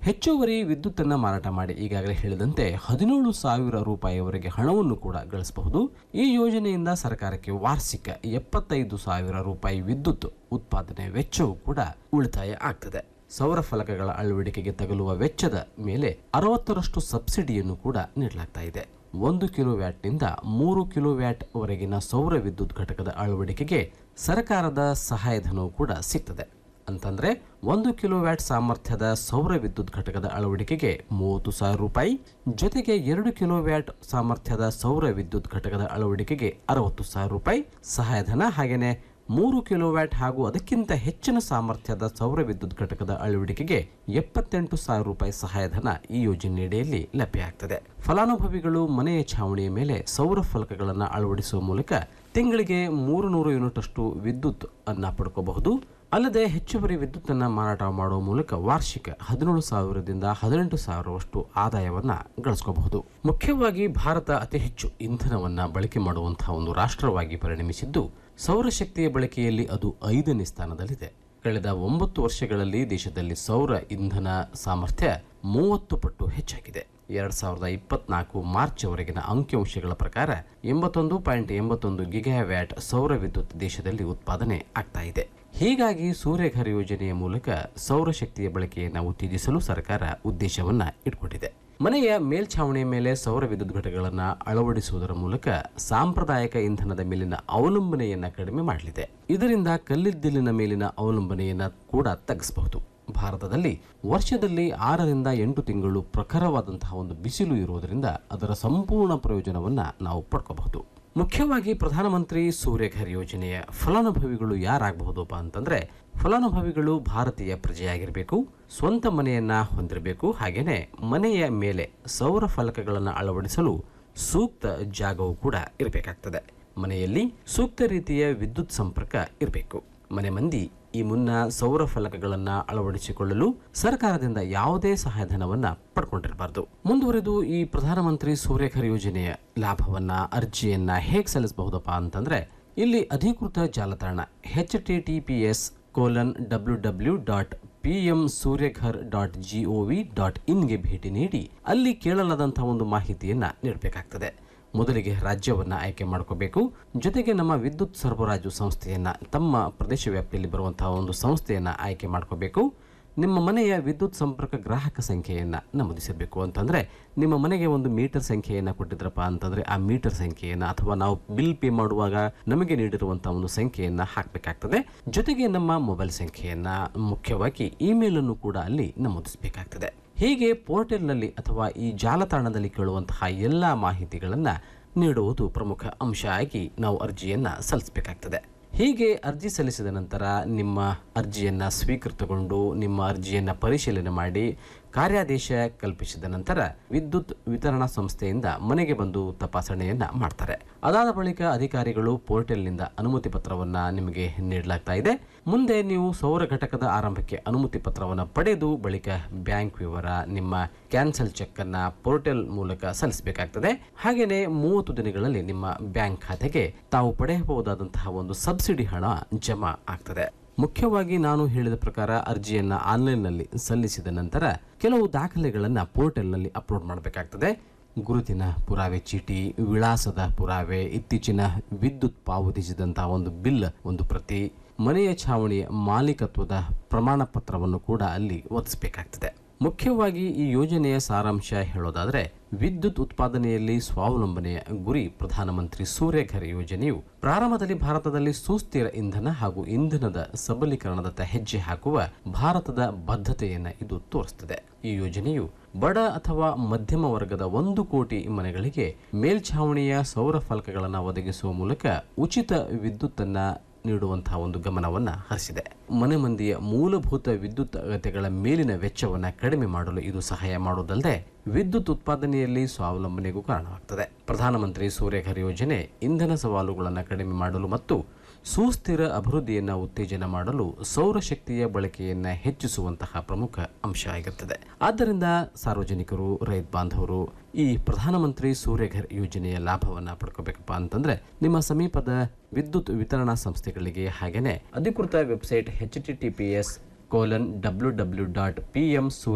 ಹೆಚ್ಚುವರಿ ವಿದ್ಯುತ್ತನ್ನು ಮಾರಾಟ ಮಾಡಿ ಈಗಾಗಲೇ ಹೇಳಿದಂತೆ ಹದಿನೇಳು ಸಾವಿರ ರೂಪಾಯಿವರೆಗೆ ಹಣವನ್ನು ಕೂಡ ಗಳಿಸಬಹುದು ಈ ಯೋಜನೆಯಿಂದ ಸರ್ಕಾರಕ್ಕೆ ವಾರ್ಷಿಕ ಎಪ್ಪತ್ತೈದು ಸಾವಿರ ರೂಪಾಯಿ ವಿದ್ಯುತ್ ಉತ್ಪಾದನೆ ವೆಚ್ಚವೂ ಕೂಡ ಉಳಿತಾಯ ಆಗ್ತದೆ ಸೌರ ಫಲಕಗಳ ಅಳವಡಿಕೆಗೆ ತಗಲುವ ವೆಚ್ಚದ ಮೇಲೆ ಅರವತ್ತರಷ್ಟು ಸಬ್ಸಿಡಿಯನ್ನು ಕೂಡ ನೀಡಲಾಗ್ತಾ ಇದೆ ಒಂದು ಕಿಲೋ ವ್ಯಾಟ್ನಿಂದ ಮೂರು ಕಿಲೋ ವ್ಯಾಟ್ ವರೆಗಿನ ಸೌರ ವಿದ್ಯುತ್ ಘಟಕದ ಅಳವಡಿಕೆಗೆ ಸರ್ಕಾರದ ಸಹಾಯಧನವೂ ಕೂಡ ಸಿಗ್ತದೆ ಅಂತಂದ್ರೆ ಒಂದು ಕಿಲೋ ವ್ಯಾಟ್ ಸಾಮರ್ಥ್ಯದ ಸೌರ ವಿದ್ಯುತ್ ಘಟಕದ ಅಳವಡಿಕೆಗೆ ಮೂವತ್ತು ಸಾವಿರ ರೂಪಾಯಿ ಜೊತೆಗೆ ಎರಡು ಕಿಲೋ ವ್ಯಾಟ್ ಸಾಮರ್ಥ್ಯದ ಸೌರ ವಿದ್ಯುತ್ ಘಟಕದ ಅಳವಡಿಕೆಗೆ ಅರವತ್ತು ಸಾವಿರ ರೂಪಾಯಿ ಸಹಾಯಧನ ಹಾಗೆಯೇ ಮೂರು ಕಿಲೋ ವ್ಯಾಟ್ ಹಾಗೂ ಅದಕ್ಕಿಂತ ಹೆಚ್ಚಿನ ಸಾಮರ್ಥ್ಯದ ಸೌರ ವಿದ್ಯುತ್ ಘಟಕದ ಅಳವಡಿಕೆಗೆ ಎಪ್ಪತ್ತೆಂಟು ಸಾವಿರ ರೂಪಾಯಿ ಸಹಾಯಧನ ಈ ಯೋಜನೆಯಡಿಯಲ್ಲಿ ಲಭ್ಯ ಆಗ್ತದೆ ಫಲಾನುಭವಿಗಳು ಮನೆಯ ಛಾವಣಿಯ ಮೇಲೆ ಸೌರ ಫಲಕಗಳನ್ನು ಅಳವಡಿಸುವ ಮೂಲಕ ತಿಂಗಳಿಗೆ ಮೂರು ನೂರು ಯೂನಿಟ್ ಅಷ್ಟು ವಿದ್ಯುತ್ ಅನ್ನ ಪಡ್ಕೋಬಹುದು ಅಲ್ಲದೆ ಹೆಚ್ಚುವರಿ ವಿದ್ಯುತ್ ಅನ್ನ ಮಾರಾಟ ಮಾಡುವ ಮೂಲಕ ವಾರ್ಷಿಕ ಹದಿನೇಳು ಸಾವಿರದಿಂದ ಹದಿನೆಂಟು ಸಾವಿರವಷ್ಟು ಆದಾಯವನ್ನ ಗಳಿಸ್ಕೋಬಹುದು ಮುಖ್ಯವಾಗಿ ಭಾರತ ಅತಿ ಹೆಚ್ಚು ಇಂಧನವನ್ನ ಬಳಕೆ ಮಾಡುವಂತಹ ಒಂದು ರಾಷ್ಟ್ರವಾಗಿ ಪರಿಣಮಿಸಿದ್ದು ಸೌರಶಕ್ತಿಯ ಬಳಕೆಯಲ್ಲಿ ಅದು ಐದನೇ ಸ್ಥಾನದಲ್ಲಿದೆ ಕಳೆದ ಒಂಬತ್ತು ವರ್ಷಗಳಲ್ಲಿ ದೇಶದಲ್ಲಿ ಸೌರ ಇಂಧನ ಸಾಮರ್ಥ್ಯ ಮೂವತ್ತು ಪಟ್ಟು ಹೆಚ್ಚಾಗಿದೆ ಎರಡ್ ಸಾವಿರದ ಇಪ್ಪತ್ನಾಲ್ಕು ಮಾರ್ಚ್ವರೆಗಿನ ಅಂಕಿಅಂಶಗಳ ಪ್ರಕಾರ ಎಂಬತ್ತೊಂದು ಪಾಯಿಂಟ್ ಎಂಬತ್ತೊಂದು ಗಿಗಾವ್ಯಾಟ್ ಸೌರ ವಿದ್ಯುತ್ ದೇಶದಲ್ಲಿ ಉತ್ಪಾದನೆ ಆಗ್ತಾ ಇದೆ ಹೀಗಾಗಿ ಸೂರ್ಯಘರ್ ಯೋಜನೆಯ ಮೂಲಕ ಸೌರಶಕ್ತಿಯ ಬಳಕೆಯನ್ನು ಉತ್ತೇಜಿಸಲು ಸರ್ಕಾರ ಉದ್ದೇಶವನ್ನ ಇಟ್ಕೊಂಡಿದೆ ಮನೆಯ ಮೇಲ್ಛಾವಣಿಯ ಮೇಲೆ ಸೌರ ವಿದ್ಯುತ್ ಘಟಕಗಳನ್ನು ಅಳವಡಿಸುವುದರ ಮೂಲಕ ಸಾಂಪ್ರದಾಯಿಕ ಇಂಧನದ ಮೇಲಿನ ಅವಲಂಬನೆಯನ್ನ ಕಡಿಮೆ ಮಾಡಲಿದೆ ಇದರಿಂದ ಕಲ್ಲಿದ್ದಿಲಿನ ಮೇಲಿನ ಅವಲಂಬನೆಯನ್ನ ಕೂಡ ತಗ್ಗಿಸಬಹುದು ಭಾರತದಲ್ಲಿ ವರ್ಷದಲ್ಲಿ ಆರರಿಂದ ಎಂಟು ತಿಂಗಳು ಪ್ರಖರವಾದಂತಹ ಒಂದು ಬಿಸಿಲು ಇರುವುದರಿಂದ ಅದರ ಸಂಪೂರ್ಣ ಪ್ರಯೋಜನವನ್ನ ನಾವು ಪಡ್ಕೋಬಹುದು ಮುಖ್ಯವಾಗಿ ಪ್ರಧಾನಮಂತ್ರಿ ಸೂರ್ಯಘರ್ ಯೋಜನೆಯ ಫಲಾನುಭವಿಗಳು ಯಾರಾಗಬಹುದಪ್ಪ ಅಂತಂದ್ರೆ ಫಲಾನುಭವಿಗಳು ಭಾರತೀಯ ಪ್ರಜೆಯಾಗಿರಬೇಕು ಸ್ವಂತ ಮನೆಯನ್ನ ಹೊಂದಿರಬೇಕು ಹಾಗೇನೆ ಮನೆಯ ಮೇಲೆ ಸೌರ ಫಲಕಗಳನ್ನು ಅಳವಡಿಸಲು ಸೂಕ್ತ ಜಾಗವು ಕೂಡ ಇರಬೇಕಾಗ್ತದೆ ಮನೆಯಲ್ಲಿ ಸೂಕ್ತ ರೀತಿಯ ವಿದ್ಯುತ್ ಸಂಪರ್ಕ ಇರಬೇಕು ಮನೆ ಮಂದಿ ಈ ಮುನ್ನ ಸೌರ ಫಲಕಗಳನ್ನು ಅಳವಡಿಸಿಕೊಳ್ಳಲು ಸರ್ಕಾರದಿಂದ ಯಾವುದೇ ಸಹಾಯಧನವನ್ನ ಪಡ್ಕೊಂಡಿರಬಾರದು ಮುಂದುವರೆದು ಈ ಪ್ರಧಾನಮಂತ್ರಿ ಸೂರ್ಯಘರ್ ಯೋಜನೆಯ ಲಾಭವನ್ನ ಅರ್ಜಿಯನ್ನ ಹೇಗೆ ಸಲ್ಲಿಸಬಹುದಪ್ಪ ಅಂತಂದ್ರೆ ಇಲ್ಲಿ ಅಧಿಕೃತ ಜಾಲತಾಣ H T T P S colon W W dot P M Suryaghar dot G O V ಡಾಟ್ ಇನ್ಗೆ ಭೇಟಿ ನೀಡಿ ಅಲ್ಲಿ ಕೇಳಲಾದಂತಹ ಒಂದು ಮಾಹಿತಿಯನ್ನ ನೀಡಬೇಕಾಗ್ತದೆ ಮೊದಲಿಗೆ ರಾಜ್ಯವನ್ನ ಆಯ್ಕೆ ಮಾಡ್ಕೋಬೇಕು ಜೊತೆಗೆ ನಮ್ಮ ವಿದ್ಯುತ್ ಸರಬರಾಜು ಸಂಸ್ಥೆಯನ್ನ ತಮ್ಮ ಪ್ರದೇಶ ವ್ಯಾಪ್ತಿಯಲ್ಲಿ ಬರುವಂತಹ ಒಂದು ಸಂಸ್ಥೆಯನ್ನ ಆಯ್ಕೆ ಮಾಡ್ಕೋಬೇಕು ನಿಮ್ಮ ಮನೆಯ ವಿದ್ಯುತ್ ಸಂಪರ್ಕ ಗ್ರಾಹಕ ಸಂಖ್ಯೆಯನ್ನ ನಮೂದಿಸಬೇಕು ಅಂತಂದ್ರೆ ನಿಮ್ಮ ಮನೆಗೆ ಒಂದು ಮೀಟರ್ ಸಂಖ್ಯೆಯನ್ನ ಕೊಟ್ಟಿದ್ರಪ್ಪ ಅಂತಂದ್ರೆ ಆ ಮೀಟರ್ ಸಂಖ್ಯೆಯನ್ನ ಅಥವಾ ನಾವು ಬಿಲ್ ಪೇ ಮಾಡುವಾಗ ನಮಗೆ ನೀಡಿರುವಂತಹ ಒಂದು ಸಂಖ್ಯೆಯನ್ನ ಹಾಕಬೇಕಾಗ್ತದೆ ಜೊತೆಗೆ ನಮ್ಮ ಮೊಬೈಲ್ ಸಂಖ್ಯೆಯನ್ನ ಮುಖ್ಯವಾಗಿ ಇಮೇಲ್ ಅನ್ನು ಕೂಡ ಅಲ್ಲಿ ನಮೂದಿಸಬೇಕಾಗ್ತದೆ ಹೀಗೆ ಪೋರ್ಟಲ್ನಲ್ಲಿ ಅಥವಾ ಈ ಜಾಲತಾಣದಲ್ಲಿ ಕೇಳುವಂತಹ ಎಲ್ಲ ಮಾಹಿತಿಗಳನ್ನು ನೀಡುವುದು ಪ್ರಮುಖ ಅಂಶ ಆಗಿ ನಾವು ಅರ್ಜಿಯನ್ನು ಸಲ್ಲಿಸಬೇಕಾಗ್ತದೆ ಹೀಗೆ ಅರ್ಜಿ ಸಲ್ಲಿಸಿದ ನಂತರ ನಿಮ್ಮ ಅರ್ಜಿಯನ್ನು ಸ್ವೀಕೃತಗೊಂಡು ನಿಮ್ಮ ಅರ್ಜಿಯನ್ನು ಪರಿಶೀಲನೆ ಮಾಡಿ ಕಾರ್ಯಾದೇಶ ಕಲ್ಪಿಸಿದ ನಂತರ ವಿದ್ಯುತ್ ವಿತರಣಾ ಸಂಸ್ಥೆಯಿಂದ ಮನೆಗೆ ಬಂದು ತಪಾಸಣೆಯನ್ನ ಮಾಡ್ತಾರೆ ಅದಾದ ಬಳಿಕ ಅಧಿಕಾರಿಗಳು ಪೋರ್ಟಲ್ನಿಂದ ಅನುಮತಿ ಪತ್ರವನ್ನ ನಿಮಗೆ ನೀಡಲಾಗ್ತಾ ಇದೆ ಮುಂದೆ ನೀವು ಸೌರ ಘಟಕದ ಆರಂಭಕ್ಕೆ ಅನುಮತಿ ಪತ್ರವನ್ನು ಪಡೆದು ಬಳಿಕ ಬ್ಯಾಂಕ್ ವಿವರ ನಿಮ್ಮ ಕ್ಯಾನ್ಸಲ್ ಚೆಕ್ ಅನ್ನ ಪೋರ್ಟಲ್ ಮೂಲಕ ಸಲ್ಲಿಸಬೇಕಾಗ್ತದೆ ಹಾಗೆಯೇ ಮೂವತ್ತು ದಿನಗಳಲ್ಲಿ ನಿಮ್ಮ ಬ್ಯಾಂಕ್ ಖಾತೆಗೆ ತಾವು ಪಡೆಯಬಹುದಾದಂತಹ ಒಂದು ಸಬ್ಸಿಡಿ ಹಣ ಜಮಾ ಆಗ್ತದೆ ಮುಖ್ಯವಾಗಿ ನಾನು ಹೇಳಿದ ಪ್ರಕಾರ ಅರ್ಜಿಯನ್ನ ಆನ್ಲೈನ್ನಲ್ಲಿ ಸಲ್ಲಿಸಿದ ನಂತರ ಕೆಲವು ದಾಖಲೆಗಳನ್ನು ಪೋರ್ಟಲ್ನಲ್ಲಿ ಅಪ್ಲೋಡ್ ಮಾಡಬೇಕಾಗ್ತದೆ ಗುರುತಿನ ಪುರಾವೆ ಚೀಟಿ ವಿಳಾಸದ ಪುರಾವೆ ಇತ್ತೀಚಿನ ವಿದ್ಯುತ್ ಪಾವತಿಸಿದಂತಹ ಒಂದು ಬಿಲ್ ಒಂದು ಪ್ರತಿ ಮನೆಯ ಛಾವಣಿಯ ಮಾಲೀಕತ್ವದ ಪ್ರಮಾಣ ಪತ್ರವನ್ನು ಕೂಡ ಅಲ್ಲಿ ಒದಗಿಸಬೇಕಾಗ್ತದೆ ಮುಖ್ಯವಾಗಿ ಈ ಯೋಜನೆಯ ಸಾರಾಂಶ ಹೇಳೋದಾದ್ರೆ ವಿದ್ಯುತ್ ಉತ್ಪಾದನೆಯಲ್ಲಿ ಸ್ವಾವಲಂಬನೆಯ ಗುರಿ ಪ್ರಧಾನಮಂತ್ರಿ ಸೂರ್ಯಘರ್ ಯೋಜನೆಯು ಪ್ರಾರಂಭದಲ್ಲಿ ಭಾರತದಲ್ಲಿ ಸುಸ್ಥಿರ ಇಂಧನ ಹಾಗೂ ಇಂಧನದ ಸಬಲೀಕರಣದತ್ತ ಹೆಜ್ಜೆ ಹಾಕುವ ಭಾರತದ ಬದ್ಧತೆಯನ್ನ ಇದು ತೋರಿಸುತ್ತದೆ ಈ ಯೋಜನೆಯು ಬಡ ಅಥವಾ ಮಧ್ಯಮ ವರ್ಗದ ಒಂದು ಕೋಟಿ ಮನೆಗಳಿಗೆ ಮೇಲ್ಛಾವಣಿಯ ಸೌರ ಫಲಕಗಳನ್ನು ಒದಗಿಸುವ ಮೂಲಕ ಉಚಿತ ವಿದ್ಯುತ್ತನ್ನ ನೀಡುವಂತಹ ಒಂದು ಗಮನವನ್ನು ಹರಿಸಿದೆ ಮನೆ ಮಂದಿಯ ಮೂಲಭೂತ ವಿದ್ಯುತ್ ಅಗತ್ಯಗಳ ಮೇಲಿನ ವೆಚ್ಚವನ್ನು ಕಡಿಮೆ ಮಾಡಲು ಇದು ಸಹಾಯ ಮಾಡುವುದಲ್ಲದೆ ವಿದ್ಯುತ್ ಉತ್ಪಾದನೆಯಲ್ಲಿ ಸ್ವಾವಲಂಬನೆಗೂ ಕಾರಣವಾಗ್ತದೆ ಪ್ರಧಾನಮಂತ್ರಿ ಸೂರ್ಯಘರ್ ಯೋಜನೆ ಇಂಧನ ಸವಾಲುಗಳನ್ನು ಕಡಿಮೆ ಮಾಡಲು ಮತ್ತು ಸುಸ್ಥಿರ ಅಭಿವೃದ್ಧಿಯನ್ನು ಉತ್ತೇಜನ ಮಾಡಲು ಸೌರಶಕ್ತಿಯ ಬಳಕೆಯನ್ನು ಹೆಚ್ಚಿಸುವಂತಹ ಪ್ರಮುಖ ಅಂಶ ಆಗಿರುತ್ತದೆ ಆದ್ದರಿಂದ ಸಾರ್ವಜನಿಕರು ರೈತ ಬಾಂಧವರು ಈ ಪ್ರಧಾನಮಂತ್ರಿ ಸೂರ್ಯಘರ್ ಯೋಜನೆಯ ಲಾಭವನ್ನು ಪಡ್ಕೋಬೇಕಪ್ಪ ಅಂತಂದ್ರೆ ನಿಮ್ಮ ಸಮೀಪದ ವಿದ್ಯುತ್ ವಿತರಣಾ ಸಂಸ್ಥೆಗಳಿಗೆ ಹಾಗೆಯೇ ಅಧಿಕೃತ website H T T P S colon W W dot P M